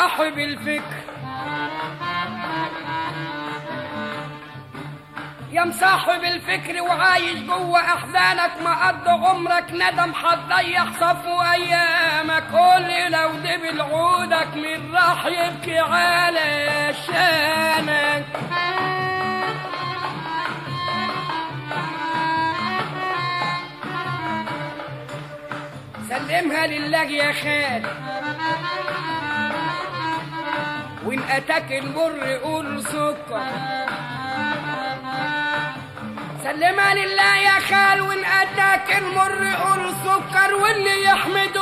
صاحب الفكر يا مصاحب الفكر وعايش جوه احزانك مقضي عمرك ندم هتضيع صفو ايامك قول لو دبل عودك من راح يبكي على شانك سلمها لله يا خال وان اتاك المر قول سكر سلمها لله يا خال وان اتاك المر قول سكر واللي يحمد